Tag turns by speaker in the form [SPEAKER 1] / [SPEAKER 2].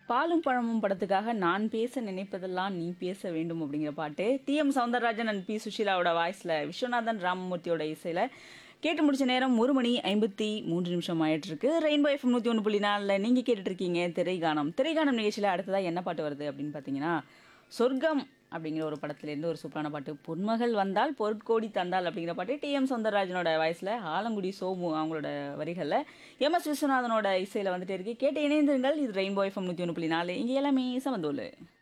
[SPEAKER 1] பாலும் பழமும் படத்துக்காக நான் பேச நினைப்பதெல்லாம் நீ பேச வேண்டும் அப்படிங்கிற பாட்டு T M Soundararajan and P சுஷீலாவோட வாய்ஸில் விஸ்வநாதன் ராமமூர்த்தியோட இசையில் கேட்டு முடிச்ச நேரம் ஒரு மணி ஐம்பத்தி மூன்று நிமிஷம் ஆயிட்டு இருக்கு ரெயின்போ எஃப்எம் நூற்றி ஒன்று புள்ளி நாலில் நீங்கள் கேட்டுட்டு இருக்கீங்க திரைகானம் திரைகானம் நிகழ்ச்சியில் அடுத்ததாக என்ன பாட்டு வருது அப்படின்னு பார்த்தீங்கன்னா சொர்க்கம் அப்படிங்கிற ஒரு படத்துலேருந்து ஒரு சூப்பரான பாட்டு பொன்மகள் வந்தால் பொருட்கோடி தந்தால் அப்படிங்கிற பாட்டு டி எம் சௌந்தரராஜனோட வாய்ஸில் ஆலங்குடி சோமு அவங்களோட வரிகளில் எம் எஸ் விஸ்வநாதனோட இசையில் வந்துட்டு இருக்கு கேட்டு இணைந்திருங்கள் இது ரெயின்போ எஃப்எம் நூற்றி ஒன்று புள்ளி நாலு இங்கே எல்லாமே சமந்தோல்